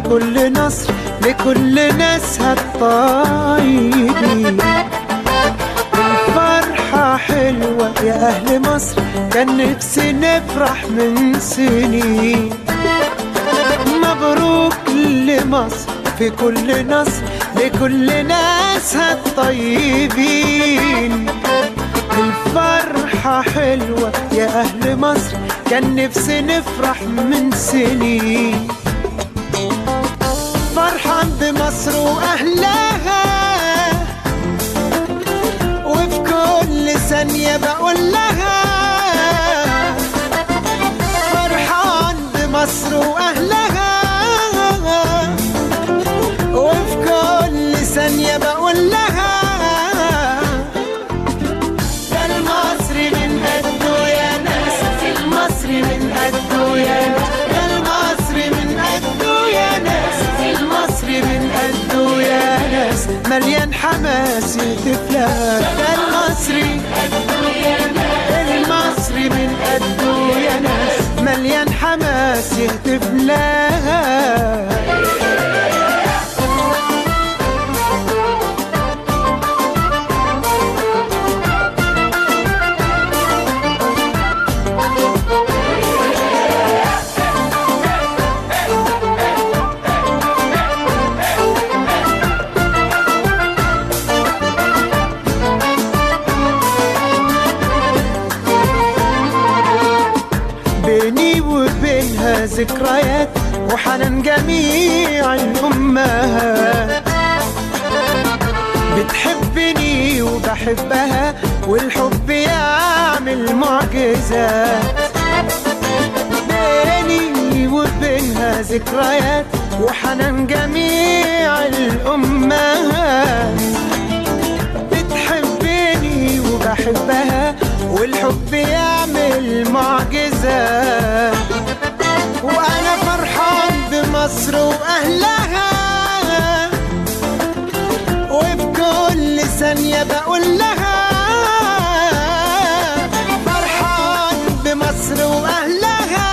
كل نصر لكل ناسها الطيبين الفرحة حلوة يا أهل مصر كان نفسي نفرح من سنين مبروك لمصر في كل نصر لكل ناسها الطيبين الفرحة حلوة يا أهل مصر كان نفسي نفرح من سنين فرحان بمصر وأهلها وفي كل ثانية بقول لها فرحان بمصر وأهلها وفي كل ثانية بقول لها ده المصري من قده يا ناس المصري من قده يا ناس ده المصري من قده يا ناس المصري من قده يا ناس مليان حماس يهتف لها ده المصري المصري من قده يا ناس مليان حماس يهتف لها بيني وبينها ذكريات وحنان جميع الأمهات بتحبني وبحبها والحب يعمل معجزات بيني وبينها ذكريات وحنان جميع الأمهات بتحبني وبحبها والحب يعمل معجزة وأنا فرحان بمصر وأهلها وفي كل ثانية بقول لها فرحان بمصر وأهلها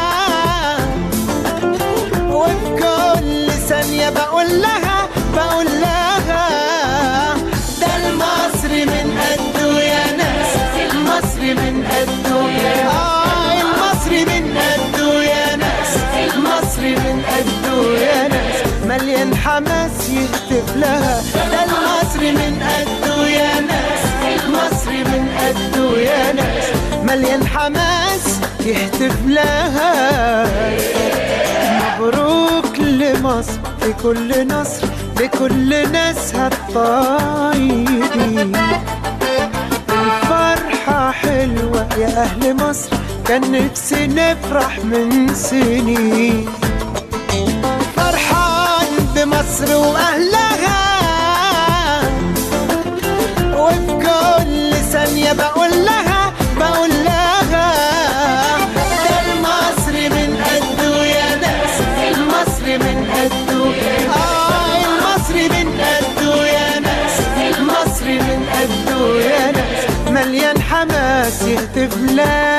وفي كل ثانية بقول لها بقول لها ده المصري من قده يا ناس المصري من قده آه المصري من قده يا ناس المصري من قده يا ناس مليان حماس يهتف لها ده المصري من قده يا ناس المصري من قده يا ناس مليان حماس يهتف لها مبروك لمصر في كل نصر لكل ناسها الطيبين الفرحة حلوة يا أهل مصر كان نفسي نفرح من سنين فرحان بمصر وأهلها وفي كل ثانية بقول لها بقول لها ده المصري من قده يا ناس المصري من قده آه المصري من قده يا ناس المصري من قده يا ناس مليان حماس يهتف لها